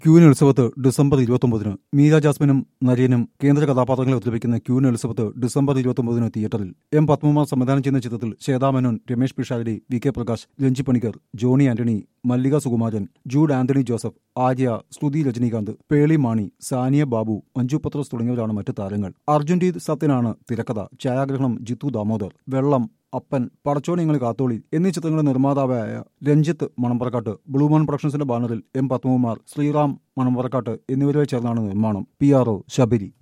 queen Elizabeth December ഇരുപത്തൊമ്പതിന് മീര ജാസ്മിനും നരയനും കേന്ദ്ര കഥാപാത്രങ്ങളെ അവതരിപ്പിക്കുന്ന ക്യൂൻ എലിസബത്ത് ഡിസംബർ ഇരുപത്തൊമ്പതിന് തിയേറ്ററിൽ എം പത്മകുമാർ സംവിധാനം ചെയ്യുന്ന ചിത്രത്തിൽ ശ്വേതാ മേനോൻ രമേശ് പിഷാരടി വി കെ പ്രകാശ് രഞ്ജി പണിക്കർ ജോണി ആന്റണി മല്ലിക സുകുമാരൻ ജൂഡ് ആന്റണി ജോസഫ് ആര്യ ശ്രുതി രജനീകാന്ത് പേളി മാണി സാനിയ ബാബു മഞ്ജു പത്രോസ് തുടങ്ങിയവരാണ് മറ്റ് താരങ്ങൾ അർജുൻദീപ് സത്യനാണ് തിരക്കഥ ഛായാഗ്രഹണം ജിത്തു ദാമോദർ വെള്ളം അപ്പൻ പടച്ചോണിങ്ങൾ കാത്തോളി എന്നീ ചിത്രങ്ങളുടെ നിർമ്മാതാവായ രഞ്ജിത്ത് മണമ്പറക്കാട്ട് ബ്ലൂമോൺ പ്രൊഡക്ഷൻസിന്റെ ബാനറിൽ എം പത്മകുമാർ ശ്രീറാം മണമ്പറക്കാട്ട് എന്നിവരുമായി ചേർന്നാണ് നിർമ്മാണം പി ആർ ഒ ശബരി